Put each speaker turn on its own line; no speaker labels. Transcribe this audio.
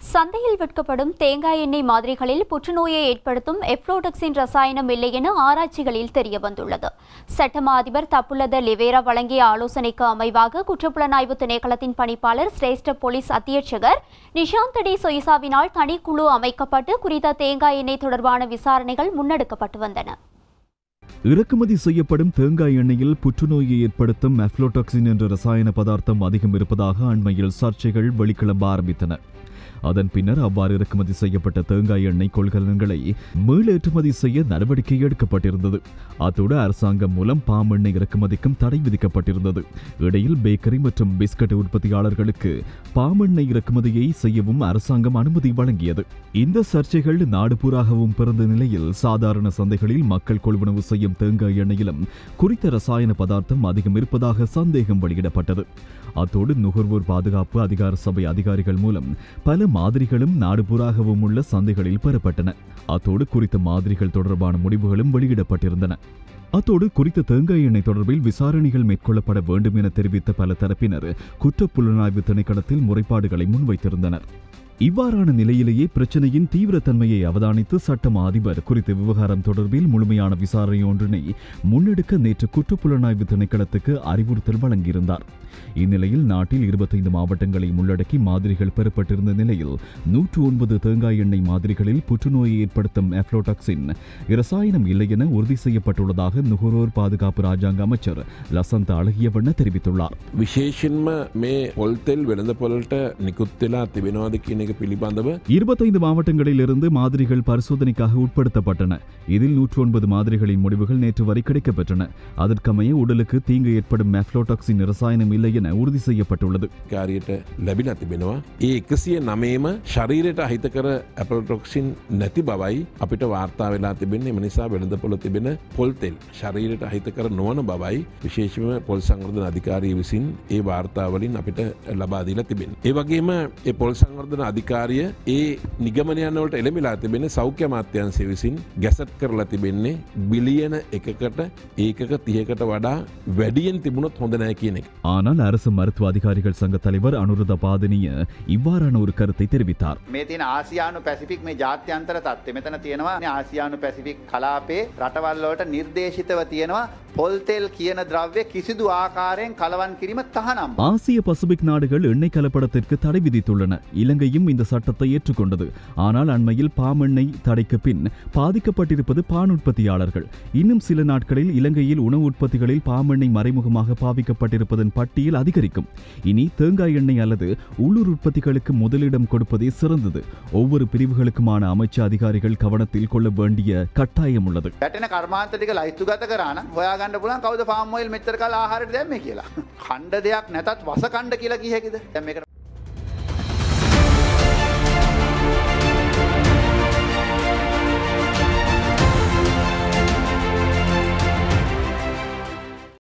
சந்தையில் விற்கப்படும் தேங்காய் எண்ணெய் மாதிரிகளில் புற்றுநோயை ஏற்படுத்தும் எப்ளோடக்சின் ரசாயனம் இல்லை என ஆராய்ச்சிகளில் தெரியவந்துள்ளது சட்டமா அதிபர் தப்புலத லிவேரா வழங்கிய ஆலோசனைக்கு அமைவாக குற்றப்புலனாய்வு திணைக்களத்தின் பணிப்பாளர் சிரேஷ்ட போலீஸ் அத்தியட்சகர் நிஷாந்த் டி சொய்சாவினால் தனிக்குழு அமைக்கப்பட்டு குறித்த தேங்காய் எண்ணெய் தொடர்பான விசாரணைகள் முன்னெடுக்கப்பட்டு வந்தன
இறக்குமதி செய்யப்படும் தேங்காய் எண்ணெயில் புற்றுநோயை ஏற்படுத்தும் அஃப்லோடாக்சின் என்ற ரசாயன பதார்த்தம் அதிகம் இருப்பதாக அண்மையில் சர்ச்சைகள் வெளிக்கிளம்ப ஆரம்பித்தன அதன் பின்னர் அவ்வாறு இறக்குமதி செய்யப்பட்ட தேங்காய் எண்ணெய் கொள்கலன்களை மீள ஏற்றுமதி செய்ய நடவடிக்கை எடுக்கப்பட்டிருந்தது அத்தோடு அரசாங்கம் மூலம் பாம் எண்ணெய் இறக்குமதிக்கும் தடை விதிக்கப்பட்டிருந்தது இடையில் பேக்கரி மற்றும் பிஸ்கட் உற்பத்தியாளர்களுக்கு பாம் எண்ணெய் இறக்குமதியை செய்யவும் அரசாங்கம் அனுமதி வழங்கியது இந்த சர்ச்சைகள் நாடுபூராகவும் பிறந்த நிலையில் சாதாரண சந்தைகளில் மக்கள் கொள்வனவு செய்யும் தேங்காய் எண்ணெயிலும் குறித்த ரசாயன பதார்த்தம் அதிகம் இருப்பதாக சந்தேகம் வெளியிடப்பட்டது அத்தோடு நுகர்வோர் பாதுகாப்பு அதிகார சபை அதிகாரிகள் மூலம் பல மாதிரிகளும் நாடுபூராகவும் உள்ள சந்தைகளில் பெறப்பட்டன அத்தோடு குறித்த மாதிரிகள் தொடர்பான முடிவுகளும் வெளியிடப்பட்டிருந்தன அத்தோடு குறித்த தேங்காய் எண்ணெய் தொடர்பில் விசாரணைகள் மேற்கொள்ளப்பட வேண்டும் என தெரிவித்த பல தரப்பினர் குற்றப் புலனாய்வு திணைக்களத்தில் முறைப்பாடுகளை முன்வைத்திருந்தனர் இவ்வாறான நிலையிலேயே பிரச்சனையின் தீவிரத்தன்மையை அவதானித்து சட்டம் அதிபர் குறித்த விவகாரம் தொடர்பில் முழுமையான விசாரணை ஒன்றினை முன்னெடுக்க நேற்று குற்றப்புலனாய்வு திணைக்களத்துக்கு அறிவுறுத்தல் வழங்கியிருந்தார் இந்நிலையில் நாட்டில் இருபத்தைந்து மாவட்டங்களை உள்ளடக்கி மாதிரிகள் பெறப்பட்டிருந்த நிலையில் நூற்று ஒன்பது தேங்காய் எண்ணெய் மாதிரிகளில் புற்றுநோயை ஏற்படுத்தும் அப்ளோடாக்சின் இரசாயனம் இல்லை என உறுதி செய்யப்பட்டுள்ளதாக நுகர்வோர் பாதுகாப்பு ராஜாங்க அமைச்சர் லசந்த அழகியவண்ண தெரிவித்துள்ளார்
විශේෂෙන්ම මේ පොල්තෙල් වෙළඳ පොලට නිකුත් වෙලා තිබෙනවාද කියන එක පිළිබඳව
இருபத்தைந்து மாவட்டங்களில் இருந்து மாதிரிகள் பரிசோதனைக்காக உட்படுத்தப்பட்டன இதில் நூற்று ஒன்பது மாதிரிகளின் முடிவுகள் நேற்று வரை கிடைக்கப்பெற்றன அதற்கமைய உடலுக்கு தீங்கு ஏற்படும் மெஃப்ளோடாக்சின் ரசாயனம் இல்லை என உறுதி செய்யப்பட்டுள்ளது
කාරයට ලැබිලා තිබෙනවා. ඒ එකසිය නමේම ශරීරයට අහිතකර ඇපල්ටොක්සින් නැති බවයි අපිට වාර්තා වෙලා තිබෙන්නේ මනිසා වෙළඳ පොල තිබෙන පොල්තෙල් ශරීරයට අහිතකර නොවන බවයි විශේෂම පොල් සංවර්ධන අධිකාරී විසින් ඒ වාර්තාවලින් අපිට ලබාදීලා තිබෙන. ඒ වගේම ඒ පොල් සංවර්ධන අධිකාරිය ඒ නිගමනයන්නවලට එළමිලා තිබෙන සෞඛ්‍ය මාත්‍යන්සය විසින් ගැසට් කරලා තිබෙන්නේ බිලියන එකකට ඒකක තියකට වඩා වැඩියෙන් තිබුණොත් හොඳ නෑ කියන එක.
ஆனால் அரசு மருத்துவ அதிகாரிகள் சங்க தலைவர் அனுருத பாதனிய இவ்வாறான ஒரு கருத்தை தெரிவித்தார்
මේ තියෙන ආසියානු පැසිෆික් මේ ජාත්‍යන්තර තත්ත්වය මෙතන තියෙනවා ආසියානු පැසිෆික් කලාපේ රටවල්ලෝට නිර්දේශිතව තියෙනවා පොල්තෙල් කියන ද්‍රව්‍ය කිසිදු ආකාරයෙන් කලවන් කිරීම තහනම්.
ஆசிய பசிபிக் நாடுகள் எண்ணெய் கலப்படத்திற்கு தடை விதித்துள்ளன இலங்கையும் இந்த சட்டத்தை ஏற்றுக்கொண்டது ஆனால் அண்மையில் பாமெண்ணெய் தடைக்கு பின் பாதிக்கப்பட்டிருப்பது பான் உற்பத்தியாளர்கள் இன்னும் சில நாட்களில் இலங்கையில் உணவு உற்பத்திகளில் பாமெண்ணெய் மறைமுகமாக பாவிக்கப்பட்டிருப்பதன் பட்டியல் அதிகரிக்கும் இனி தேங்காய் எண்ணெய் அல்லது உள்ளூர் உற்பத்திகளுக்கு முதலிடம் கொடுப்பதே சிறந்தது ஒவ்வொரு பிரிவுகளுக்குமான அமைச்சு அதிகாரிகள் கவனத்தில் கொள்ள வேண்டிய கட்டாயம் உள்ளது
වැටෙන කර්මාන්ත ටික ලයිස්තුගත කරන හොයාගන්න පුලන් කවද පාම්මොයිල් මෙච්චර කල ආහාරයට දැම්ම කියලා. කණ්ඩ දෙයක් නැතත් වස කණ්ඩ කියලා කිය හැකිද දැන් මේකට